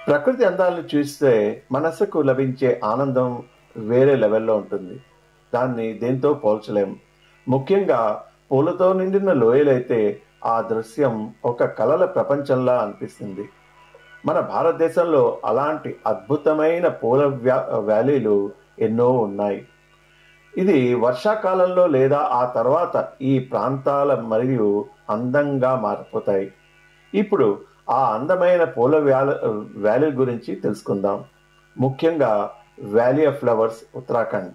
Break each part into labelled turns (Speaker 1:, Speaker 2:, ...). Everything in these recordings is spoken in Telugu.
Speaker 1: ప్రకృతి అందాలను చూస్తే మనసుకు లభించే ఆనందం వేరే లెవెల్లో ఉంటుంది దాన్ని దేంతో పోల్చలేం ముఖ్యంగా పూలతో నిండిన లోయలైతే ఆ దృశ్యం ఒక కలల ప్రపంచంలా అనిపిస్తుంది మన భారతదేశంలో అలాంటి అద్భుతమైన పూల వ్యా- వ్యాలీలు ఎన్నో ఉన్నాయి ఇది వర్షాకాలంలో లేదా ఆ తర్వాత ఈ ప్రాంతాల మరియు అందంగా మారిపోతాయి ఇప్పుడు ఆ అందమైన పూల వ్యాల వ్యాలీ గురించి తెలుసుకుందాం ముఖ్యంగా valley of flowers Uttarakhand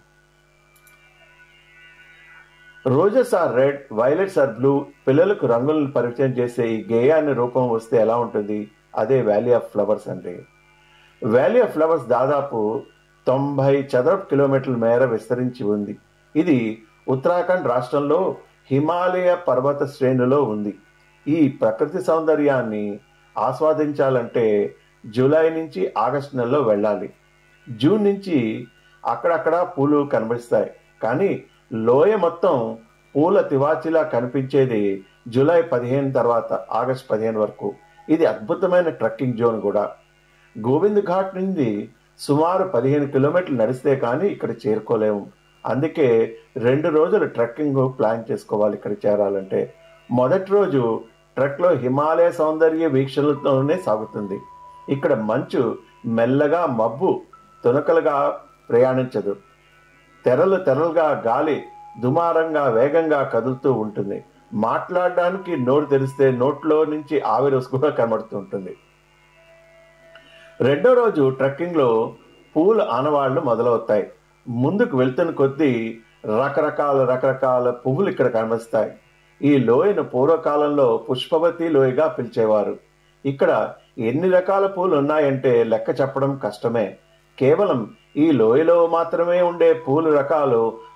Speaker 1: roses are red violets are blue పిల్లలకు రంగులను పరిచయం చేసే ఈ గేయాన్ని రూపం వస్తే ఎలా ఉంటుంది అదే వ్యాలీ ఆఫ్ ఫ్లవర్స్ అంటే వ్యాలీ ఆఫ్ ఫ్లవర్స్ దాదాపు తొంభై చదరపు కిలోమీటర్ల మేర విస్తరించి ఉంది ఇది ఉత్తరాఖండ్ రాష్ట్రంలో హిమాలయ పర్వత శ్రేణిలో ఉంది ఈ ప్రకృతి సౌందర్యాన్ని ఆస్వాదించాలంటే జూలై నుంచి ఆగస్టు నెలలో వెళ్ళాలి జూన్ నుంచి అక్కడక్కడ పూలు కనిపిస్తాయి కానీ లోయ మొత్తం పూల తివాచిలా కనిపించేది జూలై పదిహేను తర్వాత ఆగస్ట్ పదిహేను వరకు ఇది అద్భుతమైన ట్రెక్కింగ్ జోన్ కూడా గోవింద్ ఘాట్ నుండి సుమారు పదిహేను కిలోమీటర్లు నడిస్తే కానీ ఇక్కడ చేరుకోలేము అందుకే రెండు రోజులు ట్రెక్కింగ్ ప్లాన్ చేసుకోవాలి ఇక్కడ చేరాలంటే మొదటి రోజు ట్రెక్లో హిమాలయ సౌందర్య వీక్షణలతోనే సాగుతుంది ఇక్కడ మంచు మెల్లగా మబ్బు తునకలుగా ప్రయాణించదు తెరలు తెరలుగా గాలి దుమారంగా వేగంగా కదులుతూ ఉంటుంది మాట్లాడడానికి నోరు తెరిస్తే నోట్లో నుంచి ఆవిరి కూడా కనబడుతూ ఉంటుంది రెండో రోజు ట్రెక్కింగ్లో పూల ఆనవాళ్లు మొదలవుతాయి ముందుకు వెళ్తున్న కొద్దీ రకరకాల రకరకాల పువ్వులు ఇక్కడ కనిపిస్తాయి ఈ లోయను పూర్వకాలంలో పుష్పవతి లోయగా పిలిచేవారు ఇక్కడ ఎన్ని రకాల పూలు ఉన్నాయంటే లెక్క చెప్పడం కష్టమే కేవలం ఈ లోయలో మాత్రమే ఉండే పూల రకాలు